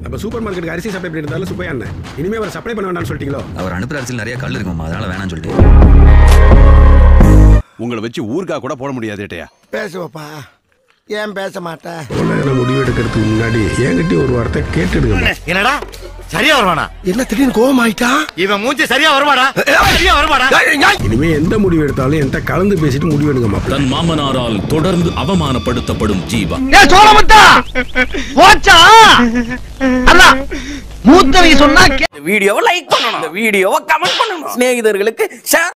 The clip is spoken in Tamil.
அப்ப சூப்பர் மார்க்கெட்டுக்கு அரிசி சப்ளை பண்ணிட்டு இருந்தாலும் சுப்பையா அண்ணன் இனிமே அவர் சப்ளை பண்ண வேண்டாம்னு சொல்லிட்டீங்களோ அவர் அனுப்புற அரசியல் நிறைய கல் இருக்குமா அதனால வேணாம்னு சொல்லிட்டு உங்களை வச்சு ஊர்கா கூட போட முடியாது ஏட்டையா பேசுவப்பா ஏன் பேச மாட்டேன் பொண்ணு முடிவு எடுக்கிறதுக்கு முன்னாடி என்கிட்ட ஒரு வார்த்தை கேட்டுடுங்க என்னடா சரியா வருவானா என்ன திடீர்னு கோவம் ஆயிட்டா இவன் மூஞ்சி சரியா வருவாடா சரியா வருவாடா இனிமே எந்த முடிவு எடுத்தாலும் என்கிட்ட கலந்து பேசிட்டு முடிவு எடுங்க மாப்பிள்ள தன் மாமனாரால் தொடர்ந்து அவமானப்படுத்தப்படும் ஜீவா மூத்தவை சொன்னா வீடியோவை லைக் பண்ணணும் இந்த வீடியோவை கமெண்ட் பண்ணணும் சிநேகிதர்களுக்கு ஷேர்